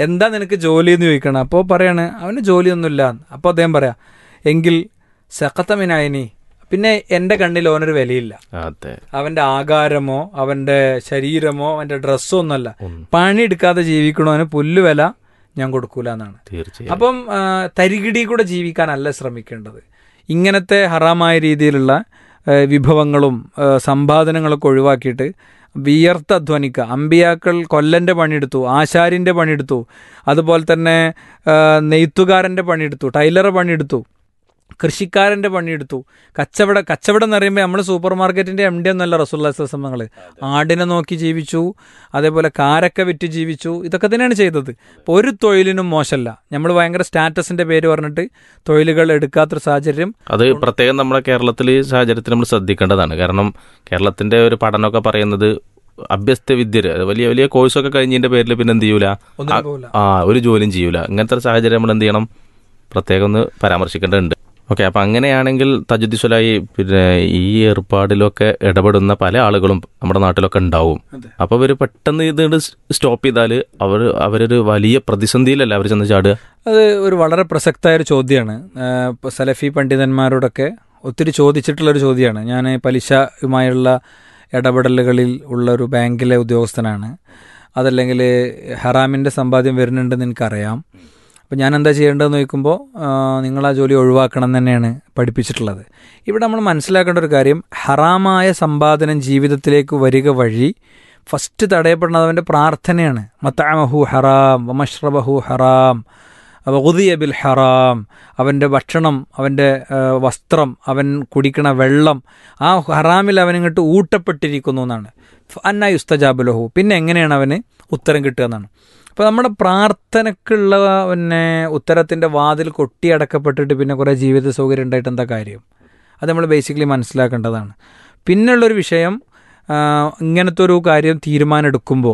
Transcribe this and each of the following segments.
എന്താ നിനക്ക് ജോലി എന്ന് ചോദിക്കണം അപ്പോൾ പറയാണ് അവന് ജോലിയൊന്നുമില്ല അപ്പോൾ അദ്ദേഹം പറയാം എങ്കിൽ സഖത്തമിനായിനി പിന്നെ എൻ്റെ കണ്ണിൽ ഓനൊരു വിലയില്ല അതെ അവന്റെ ആകാരമോ അവന്റെ ശരീരമോ അവന്റെ ഡ്രസ്സോ ഒന്നല്ല പണിയെടുക്കാതെ ജീവിക്കണവന് പുല്ലുവില ഞാൻ കൊടുക്കൂല എന്നാണ് തീർച്ചയായും അപ്പം ആ, തരികിടി കൂടെ ജീവിക്കാനല്ല ശ്രമിക്കേണ്ടത് ഇങ്ങനത്തെ ഹറാമായ രീതിയിലുള്ള ആ, വിഭവങ്ങളും ആ, സമ്പാദനങ്ങളൊക്കെ ഒഴിവാക്കിയിട്ട് വിയർത്ത് അധ്വാനിക്കുക അമ്പിയാക്കൾ കൊല്ലൻ്റെ പണിയെടുത്തു ആശാരിൻ്റെ പണിയെടുത്തു അതുപോലെ തന്നെ ആ, നെയ്ത്തുകാരൻ്റെ പണിയെടുത്തു ടൈലറെ പണിയെടുത്തു കൃഷിക്കാരൻ്റെ പണിയെടുത്തു കച്ചവട കച്ചവടം എന്ന് പറയുമ്പോൾ നമ്മൾ സൂപ്പർ മാർക്കറ്റിൻ്റെ എം ഡി ഒന്നല്ല റസൂല്ലാ സംഭവങ്ങൾ ആടിനെ നോക്കി ജീവിച്ചു അതേപോലെ കാരക്ക വിറ്റ് ജീവിച്ചു ഇതൊക്കെ തന്നെയാണ് ചെയ്തത് അപ്പോൾ ഒരു തൊഴിലിനും മോശമല്ല നമ്മൾ ഭയങ്കര സ്റ്റാറ്റസിൻ്റെ പേര് പറഞ്ഞിട്ട് തൊഴിലുകൾ എടുക്കാത്തൊരു സാഹചര്യം അത് പ്രത്യേകം നമ്മുടെ കേരളത്തിൽ ഈ സാഹചര്യത്തിൽ നമ്മൾ ശ്രദ്ധിക്കേണ്ടതാണ് കാരണം കേരളത്തിന്റെ ഒരു പഠനമൊക്കെ പറയുന്നത് അഭ്യസ്ത വിദ്യര് അത് വലിയ വലിയ കോഴ്സൊക്കെ കഴിഞ്ഞതിന്റെ പേരിൽ പിന്നെ എന്ത് ചെയ്യൂല ഒന്നിനും ആ- പോകില്ല ആ ഒരു ജോലിയും ചെയ്യൂല ഇങ്ങനത്തെ ഒരു സാഹചര്യം നമ്മൾ എന്ത് ചെയ്യണം പ്രത്യേകം ഒന്ന് പരാമർശിക്കേണ്ടതുണ്ട് ഓക്കെ അപ്പൊ അങ്ങനെയാണെങ്കിൽ തജുദ്ദിസ്വലായി പിന്നെ ഈ ഏർപ്പാടിലൊക്കെ ഇടപെടുന്ന പല ആളുകളും നമ്മുടെ നാട്ടിലൊക്കെ ഉണ്ടാവും അതെ. അപ്പൊ അവര് പെട്ടെന്ന് ഇത് സ്റ്റോപ്പ് ചെയ്താൽ അവർ അവരൊരു വലിയ പ്രതിസന്ധിയിലല്ല അവർ ചെന്ന് ചാടുക അത് ഒരു വളരെ പ്രസക്തമായ ഒരു ചോദ്യമാണ് ആഹ് ഇപ്പൊ സലഫി പണ്ഡിതന്മാരോടൊക്കെ ഒത്തിരി ചോദിച്ചിട്ടുള്ളൊരു ചോദ്യമാണ് ഞാൻ പലിശയുമായുള്ള ഇടപെടലുകളിൽ ഉള്ള ഒരു ബാങ്കിലെ ഉദ്യോഗസ്ഥനാണ് അതല്ലെങ്കിൽ ഹറാമിൻ്റെ സമ്പാദ്യം വരുന്നുണ്ടെന്ന് എനിക്കറിയാം അപ്പോൾ ഞാൻ എന്താ ചെയ്യേണ്ടതെന്ന് ചോദിക്കുമ്പോൾ നിങ്ങൾ ആ ജോലി ഒഴിവാക്കണം എന്ന് തന്നെയാണ് പഠിപ്പിച്ചിട്ടുള്ളത് ഇവിടെ നമ്മൾ മനസ്സിലാക്കേണ്ട ഒരു കാര്യം ഹറാമായ സമ്പാദനം ജീവിതത്തിലേക്ക് വരിക വഴി ഫസ്റ്റ് തടയപ്പെടുന്നത് അവൻ്റെ പ്രാർത്ഥനയാണ് മത്താമഹു ഹറാം വമഷ്റബഹു ഹറാം വകുദിയ ബിൽ ഹറാം അവൻ്റെ ഭക്ഷണം അവൻ്റെ ആ, വസ്ത്രം അവൻ കുടിക്കണ വെള്ളം ആ ഹറാമിൽ അവനിങ്ങോട്ട് ഊട്ടപ്പെട്ടിരിക്കുന്നു എന്നാണ് അന്ന യുസ്തജാബുലഹു പിന്നെ എങ്ങനെയാണ് അവന് ഉത്തരം കിട്ടുക എന്നാണ് അപ്പോൾ നമ്മുടെ പ്രാർത്ഥനക്കുള്ള പിന്നെ ഉത്തരത്തിൻ്റെ വാതിൽ കൊട്ടിയടക്കപ്പെട്ടിട്ട് പിന്നെ കുറേ ജീവിത സൗകര്യം ഉണ്ടായിട്ട് എന്താ കാര്യം അത് നമ്മൾ ബേസിക്കലി മനസ്സിലാക്കേണ്ടതാണ് പിന്നുള്ളൊരു വിഷയം ആ, ഇങ്ങനത്തെ ഒരു കാര്യം തീരുമാനം എടുക്കുമ്പോൾ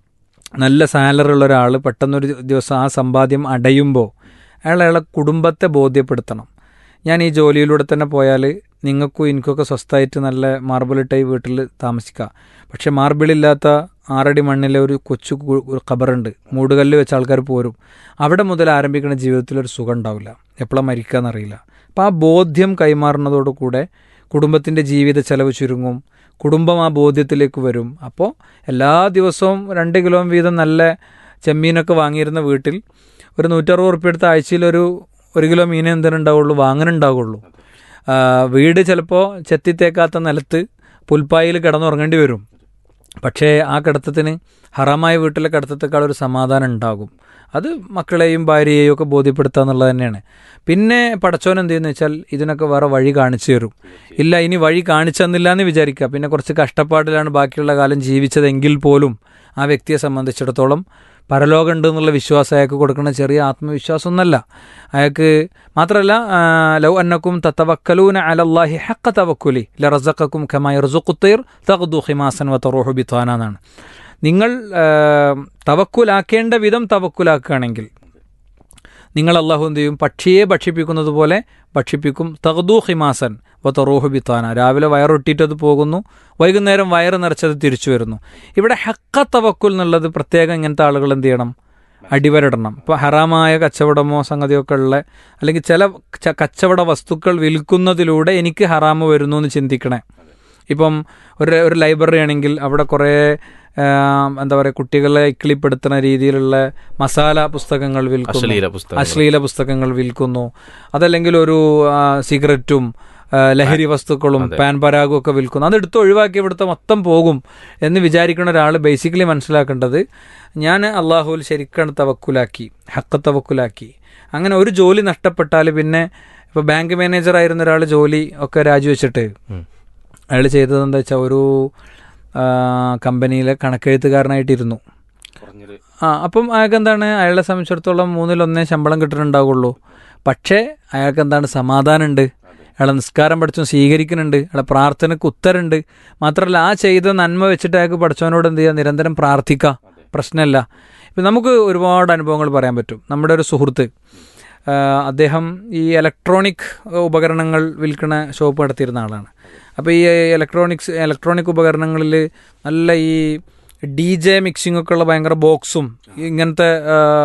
നല്ല സാലറി ഉള്ള ഒരാൾ പെട്ടെന്നൊരു ദിവസം ആ സമ്പാദ്യം അടയുമ്പോൾ അയാൾ അയാളെ കുടുംബത്തെ ബോധ്യപ്പെടുത്തണം ഞാൻ ഈ ജോലിയിലൂടെ തന്നെ പോയാൽ നിങ്ങൾക്കും എനിക്കൊക്കെ സ്വസ്ഥമായിട്ട് നല്ല മാർബിളിട്ടായി വീട്ടിൽ താമസിക്കാം പക്ഷെ മാർബിളില്ലാത്ത ആറടി മണ്ണിലെ ഒരു കൊച്ചു കു- ഒരു ഖബറുണ്ട് മൂടുകല്ല് വെച്ച ആൾക്കാർ പോരും അവിടെ മുതൽ ആരംഭിക്കുന്ന ജീവിതത്തിൽ ഒരു സുഖം ഉണ്ടാവില്ല എപ്പോഴാണ് മരിക്കാന്നറിയില്ല അപ്പം ആ ബോധ്യം കൈമാറുന്നതോടുകൂടെ കുടുംബത്തിൻ്റെ ജീവിത ചെലവ് ചുരുങ്ങും കുടുംബം ആ ബോധ്യത്തിലേക്ക് വരും അപ്പോൾ എല്ലാ ദിവസവും രണ്ട് കിലോ വീതം നല്ല ചെമ്മീനൊക്കെ വാങ്ങിയിരുന്ന വീട്ടിൽ ഒരു നൂറ്ററുപത് ഉറുപ്പ്യ എടുത്ത ആഴ്ചയിൽ ഒരു ഒരു കിലോ മീൻ എന്തിനും ഉണ്ടാവുള്ളൂ വാങ്ങാനുണ്ടാവുള്ളൂ ആ, വീട് ചിലപ്പോൾ ചെത്തിത്തേക്കാത്ത നിലത്ത് പുൽപ്പായിൽ കിടന്നുറങ്ങേണ്ടി വരും പക്ഷേ ആ കിടത്തത്തിന് ഹറാമായ വീട്ടിലെ കിടത്തത്തേക്കാൾ ഒരു സമാധാനം ഉണ്ടാകും അത് മക്കളെയും ഭാര്യയെയും ഒക്കെ ബോധ്യപ്പെടുത്തുക എന്നുള്ളത് തന്നെയാണ് പിന്നെ പടച്ചോൻ എന്ത് ചെയ്യുന്നു വെച്ചാൽ ഇതിനൊക്കെ വേറെ വഴി കാണിച്ചു തരും ഇല്ല ഇനി വഴി കാണിച്ചു തന്നില്ല എന്ന് വിചാരിക്കുക പിന്നെ കുറച്ച് കഷ്ടപ്പാടിലാണ് ബാക്കിയുള്ള കാലം ജീവിച്ചതെങ്കിൽ പോലും ആ വ്യക്തിയെ സംബന്ധിച്ചിടത്തോളം പരലോകം ഉണ്ട് എന്നുള്ള വിശ്വാസം അയാൾക്ക് കൊടുക്കുന്ന ചെറിയ ആത്മവിശ്വാസം ഒന്നല്ല അയാൾക്ക് മാത്രമല്ല ആ, ലൗ അന്നക്കും തത്തവക്കലൂന അലല്ലാഹി ഹക്ക തവക്കുലി ലറസക്കും ഖമായ റസുഖുത്തീർ തഖ്ദു ഖിമാസൻ വ തറൂഹു ബിത്വാന എന്നാണ് നിങ്ങൾ ആ, തവക്കുലാക്കേണ്ട വിധം തവക്കുലാക്കുകയാണെങ്കിൽ നിങ്ങൾ അള്ളാഹു എന്ത് ചെയ്യും പക്ഷിയെ ഭക്ഷിപ്പിക്കുന്നത് പോലെ ഭക്ഷിപ്പിക്കും തഖ്ദു ഹിമാസൻ വത്തറൂഹു ബിത്താന രാവിലെ വയറൊട്ടിയിട്ട് അത് പോകുന്നു വൈകുന്നേരം വയറ് നിറച്ചത് തിരിച്ചു വരുന്നു ഇവിടെ ഹക്ക തവക്കുൽ എന്നുള്ളത് പ്രത്യേകം ഇങ്ങനത്തെ ആളുകൾ എന്ത് ചെയ്യണം അടിവരടണം ഇപ്പോൾ ഹറാമായ കച്ചവടമോ സംഗതിയൊക്കെ ഉള്ള അല്ലെങ്കിൽ ചില ച- കച്ചവട വസ്തുക്കൾ വിൽക്കുന്നതിലൂടെ എനിക്ക് ഹറാമ് വരുന്നു എന്ന് ചിന്തിക്കണേ ഇപ്പം ഒരു ഒരു ലൈബ്രറി ആണെങ്കിൽ അവിടെ കുറേ ആ, എന്താ പറയുക കുട്ടികളെ ഇക്കിളിപ്പെടുത്തുന്ന രീതിയിലുള്ള മസാല പുസ്തകങ്ങൾ വിൽക്കുന്നു അശ്ലീല പുസ്തകം അശ്ലീല പുസ്തകങ്ങൾ വിൽക്കുന്നു അതല്ലെങ്കിൽ ഒരു ആ, സിഗരറ്റും ആ, ലഹരി വസ്തുക്കളും പാൻ പരാഗും ഒക്കെ വിൽക്കുന്നു അതെടുത്ത് ഒഴിവാക്കി ഇവിടുത്തെ മൊത്തം പോകും എന്ന് വിചാരിക്കുന്ന ഒരാൾ ബേസിക്കലി മനസ്സിലാക്കേണ്ടത് ഞാൻ അള്ളാഹുവിൽ ശരിക്കാണ് തവക്കുലാക്കി ഹക്ക തവക്കുലാക്കി അങ്ങനെ ഒരു ജോലി നഷ്ടപ്പെട്ടാൽ പിന്നെ ഇപ്പോൾ ബാങ്ക് മാനേജർ ആയിരുന്ന ഒരാൾ ജോലി ഒക്കെ രാജിവെച്ചിട്ട് ഉം. അയാൾ ചെയ്തത് എന്താ വെച്ചാൽ ഒരു ആ, കമ്പനിയിലെ കണക്കെഴുത്തുകാരനായിട്ടിരുന്നു ആ അപ്പം അയാൾക്ക് എന്താണ് അയാളെ സംബന്ധിച്ചിടത്തോളം മൂന്നിലൊന്നേ ശമ്പളം കിട്ടുന്നുണ്ടാവുള്ളൂ പക്ഷേ അയാൾക്ക് എന്താണ് സമാധാനമുണ്ട് അയാളെ നിസ്കാരം പഠിച്ചു സ്വീകരിക്കുന്നുണ്ട് അയാളെ പ്രാർത്ഥനയ്ക്ക് ഉത്തരമുണ്ട് മാത്രമല്ല ആ ചെയ്ത നന്മ വെച്ചിട്ട് അയാൾക്ക് പഠിച്ചവനോട് എന്ത് ചെയ്യുക നിരന്തരം പ്രാർത്ഥിക്കുക പ്രശ്നമല്ല ഇപ്പം നമുക്ക് ഒരുപാട് അനുഭവങ്ങൾ പറയാൻ പറ്റും നമ്മുടെ ഒരു സുഹൃത്ത് ആ, അദ്ദേഹം ഈ ഇലക്ട്രോണിക് ഉപകരണങ്ങൾ വിൽക്കുന്ന ഷോപ്പ് നടത്തിയിരുന്ന ആളാണ് അപ്പോൾ ഈ ഇലക്ട്രോണിക്സ് ഇലക്ട്രോണിക് ഉപകരണങ്ങളിൽ നല്ല ഈ ഡി ജെ മിക്സിംഗ് ഒക്കെ ഉള്ള ഭയങ്കര ബോക്സും ഇങ്ങനത്തെ ആ,